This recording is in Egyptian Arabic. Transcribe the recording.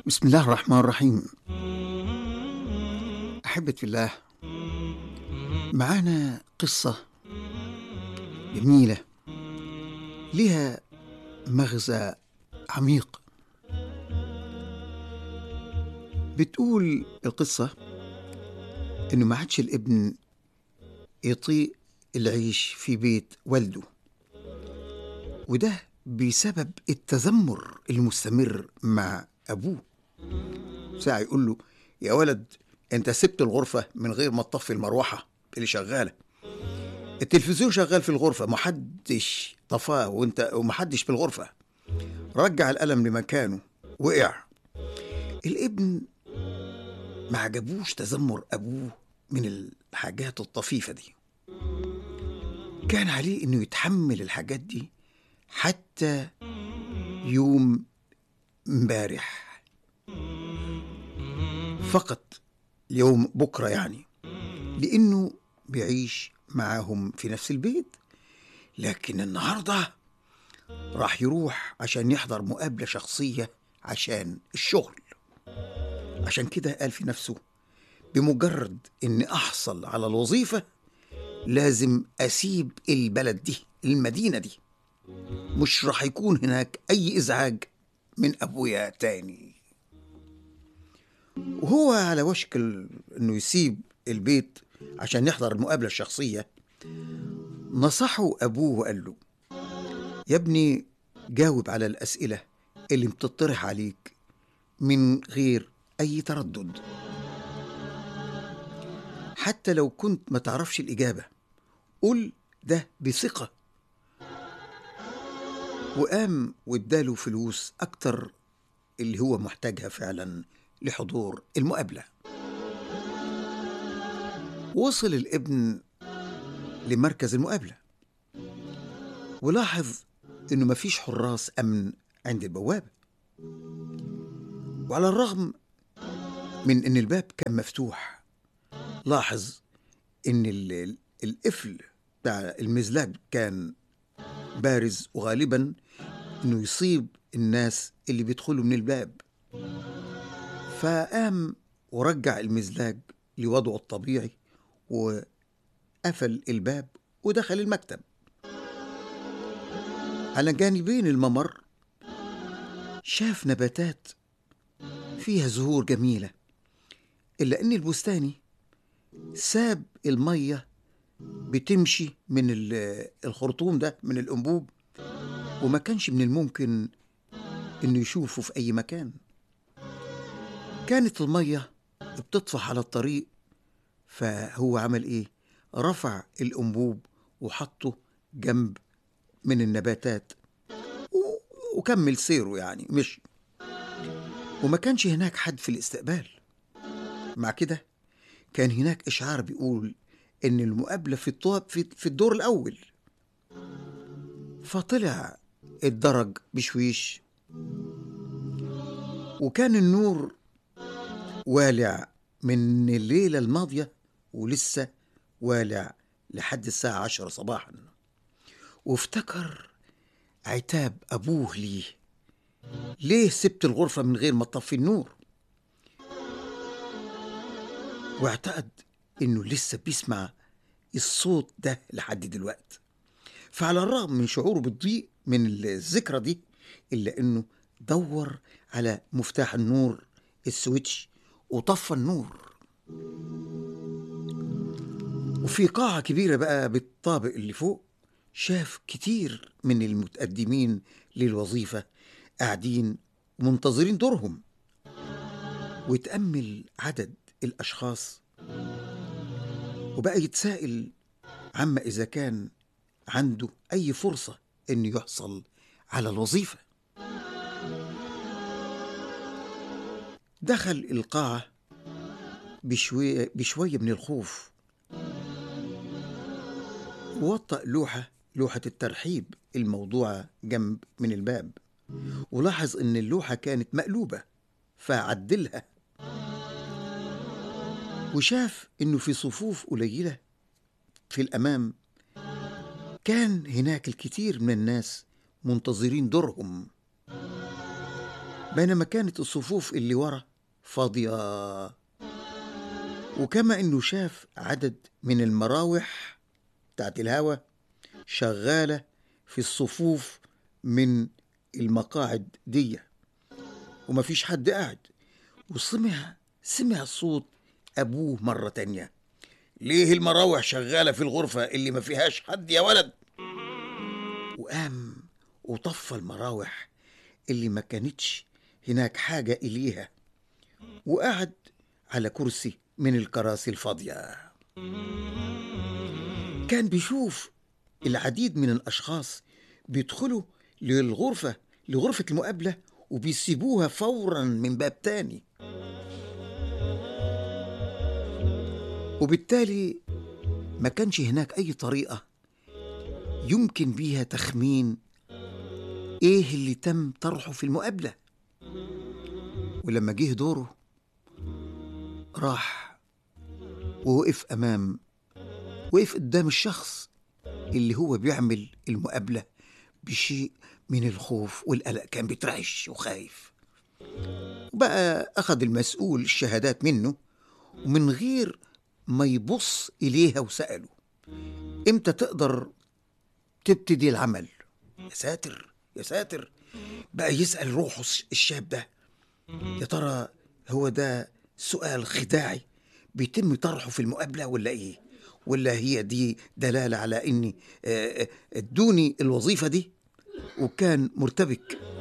بسم الله الرحمن الرحيم أحبة في الله معانا قصة جميلة لها مغزى عميق بتقول القصة إنه ما عادش الابن يطيق العيش في بيت والده وده بسبب التذمر المستمر مع أبوه ساعة يقول له يا ولد أنت سبت الغرفة من غير ما تطفي المروحة اللي شغالة التلفزيون شغال في الغرفة محدش طفاه وانت ومحدش في الغرفة رجع القلم لمكانه وقع الابن ما عجبوش تذمر أبوه من الحاجات الطفيفة دي كان عليه إنه يتحمل الحاجات دي حتى يوم امبارح فقط يوم بكرة يعني لأنه بيعيش معاهم في نفس البيت لكن النهاردة راح يروح عشان يحضر مقابلة شخصية عشان الشغل عشان كده قال في نفسه بمجرد اني احصل على الوظيفة لازم اسيب البلد دي المدينة دي مش راح يكون هناك اي ازعاج من ابويا تاني وهو على وشك ال- انه يسيب البيت عشان يحضر المقابلة الشخصية نصحه ابوه وقال له يا ابني جاوب على الاسئلة اللي بتطرح عليك من غير اي تردد حتى لو كنت ما تعرفش الاجابة قول ده بثقة وقام واداله فلوس اكتر اللي هو محتاجها فعلا لحضور المقابلة وصل الابن لمركز المقابلة ولاحظ انه مفيش حراس امن عند البوابة وعلى الرغم من ان الباب كان مفتوح لاحظ ان ال- ال- القفل بتاع المزلاج كان بارز وغالبا انه يصيب الناس اللي بيدخلوا من الباب فقام ورجع المزلاج لوضعه الطبيعي وقفل الباب ودخل المكتب على جانبين الممر شاف نباتات فيها زهور جميلة إلا أن البستاني ساب المية بتمشي من ال- الخرطوم ده من الأنبوب وما كانش من الممكن إنه يشوفه في أي مكان كانت المية بتطفح على الطريق فهو عمل إيه؟ رفع الأنبوب وحطه جنب من النباتات و- وكمل سيره يعني مشي وما كانش هناك حد في الاستقبال مع كده كان هناك إشعار بيقول إن المقابلة في الطوب في, في الدور الأول فطلع الدرج بشويش وكان النور والع من الليلة الماضية ولسه والع لحد الساعة عشرة صباحا وافتكر عتاب أبوه ليه ليه سبت الغرفة من غير ما تطفي النور واعتقد انه لسه بيسمع الصوت ده لحد دلوقتي فعلى الرغم من شعوره بالضيق من الذكرى دي الا انه دور على مفتاح النور السويتش وطفى النور وفي قاعة كبيرة بقى بالطابق اللي فوق شاف كتير من المتقدمين للوظيفة قاعدين منتظرين دورهم وتأمل عدد الأشخاص وبقى يتساءل عما إذا كان عنده أي فرصة إنه يحصل على الوظيفة دخل القاعة بشوية, بشوية من الخوف ووطأ لوحة لوحة الترحيب الموضوعة جنب من الباب ولاحظ إن اللوحة كانت مقلوبة فعدلها وشاف إنه في صفوف قليلة في الأمام كان هناك الكثير من الناس منتظرين دورهم بينما كانت الصفوف اللي ورا فاضية وكما انه شاف عدد من المراوح بتاعت الهوا شغالة في الصفوف من المقاعد دي ومفيش حد قاعد وسمع سمع صوت أبوه مرة تانية ليه المراوح شغالة في الغرفة اللي ما فيهاش حد يا ولد وقام وطفى المراوح اللي ما كانتش هناك حاجة إليها وقعد على كرسي من الكراسي الفاضية كان بيشوف العديد من الأشخاص بيدخلوا للغرفة لغرفة المقابلة وبيسيبوها فورا من باب تاني وبالتالي ما كانش هناك أي طريقة يمكن بيها تخمين إيه اللي تم طرحه في المقابلة ولما جه دوره راح ووقف أمام وقف قدام الشخص اللي هو بيعمل المقابلة بشيء من الخوف والقلق كان بيترعش وخايف وبقى أخذ المسؤول الشهادات منه ومن غير ما يبص إليها وسأله إمتى تقدر تبتدي العمل يا ساتر يا ساتر بقى يسأل روحه الشاب ده يا ترى هو ده سؤال خداعي بيتم طرحه في المقابلة ولا إيه ولا هي دي دلالة على إني آه، آه، ادوني الوظيفة دي وكان مرتبك